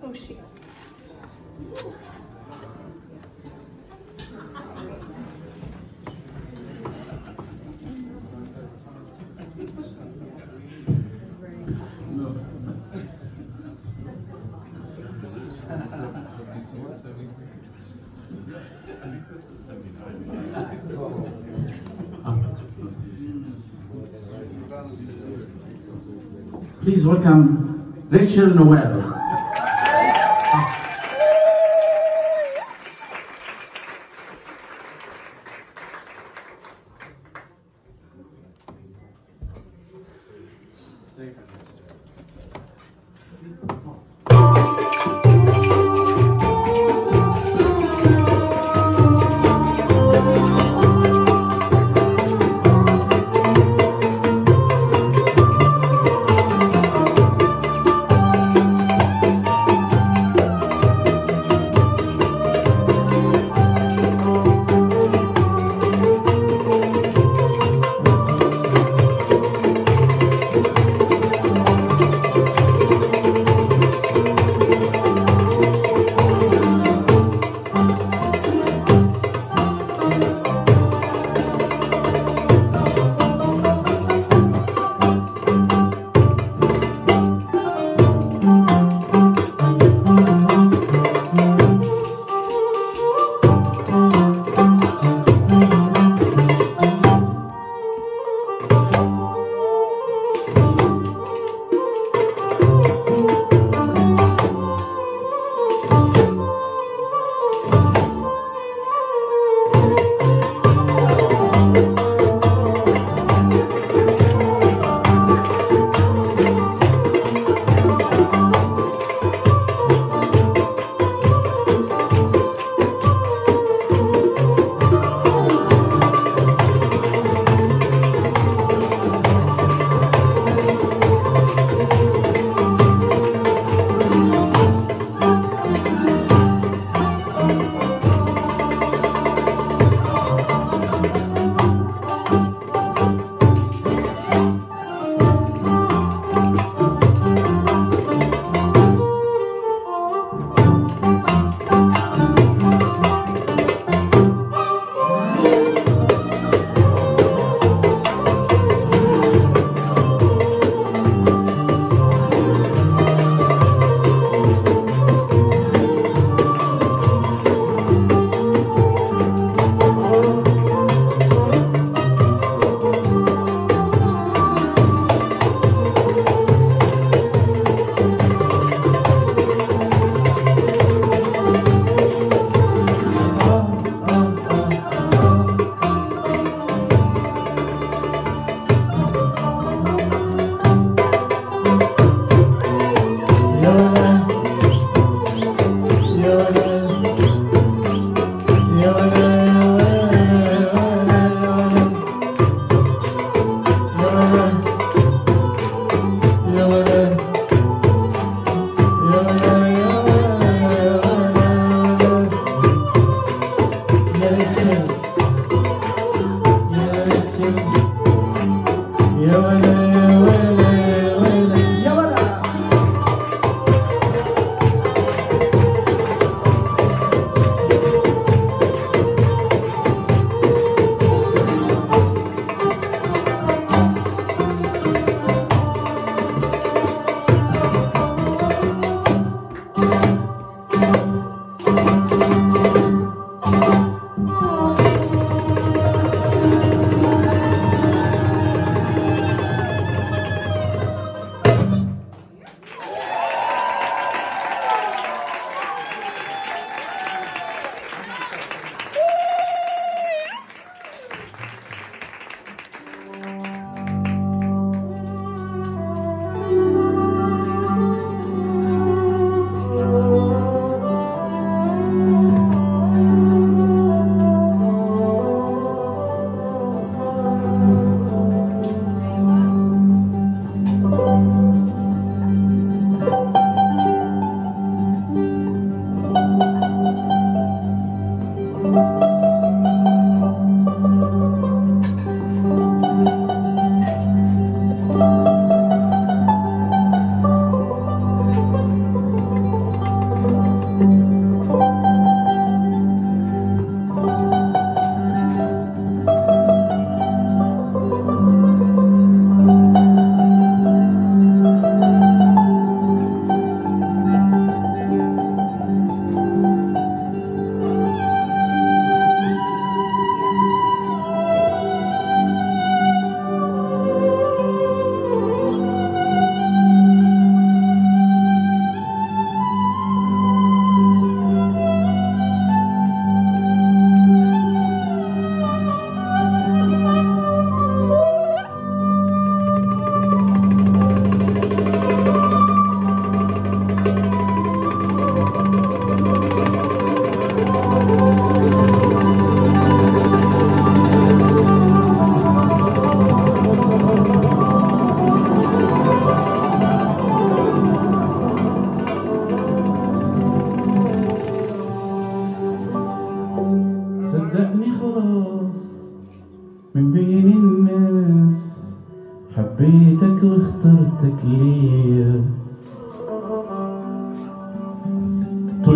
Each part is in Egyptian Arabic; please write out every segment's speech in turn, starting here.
وشي Please welcome Rachel Noel. Thank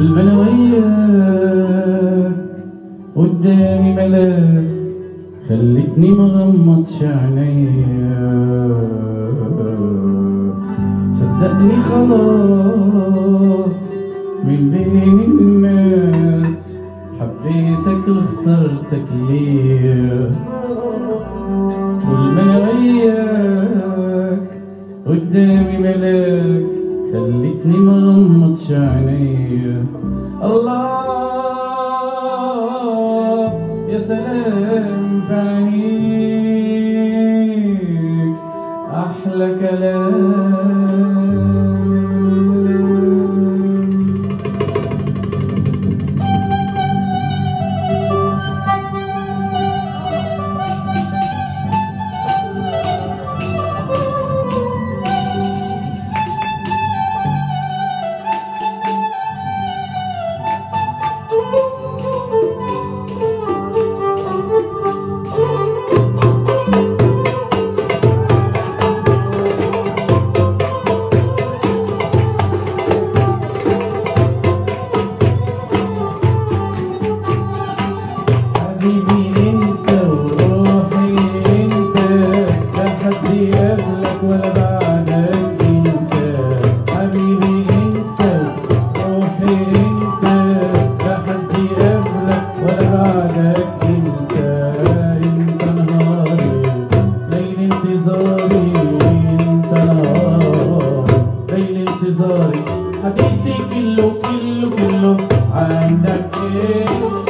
طول ما انا وياك قدامي ملاك خلتني مغمضش عينيا صدقني خلاص من بين الناس حبيتك واخترتك ليا طول ما انا وياك قدامي ملاك خلتني مغمضش عينيا الله يا سلام في عينيك احلى كلام حبيبي انت وروحي انت لا حد قبلك ولا بعدك انت حبيبي انت وروحي انت لا حد قبلك ولا بعدك انت انت نهاري ليل انتظاري انت نهاري ليل انتظاري حديثي كله كله كله عندك ايه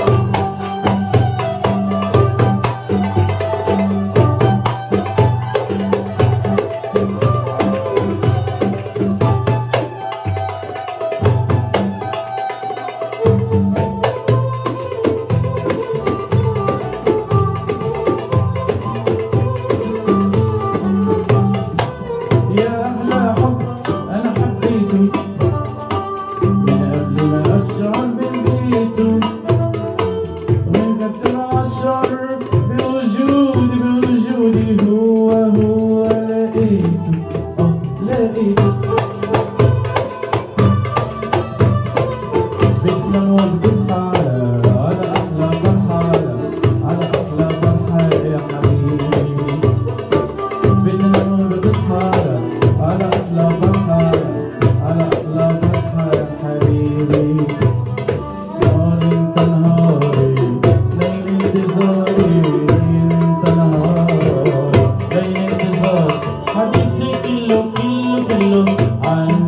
يا أحلى حب أنا حبيته من قبل ما أشعر ببيته من قبل ما أشعر بوجودي بوجودي هو هو لقيته آه لقيته بتنام وبتصحى على أحلى فرحة على أحلى فرحة يا حبيبي بتنام وبتصحى على أحلى فرحة على أحلى فرحة يا حبيبي نار انت نهاري ليل انتظاري انت نهاري ليل انتظاري حديثي كله كله كله عن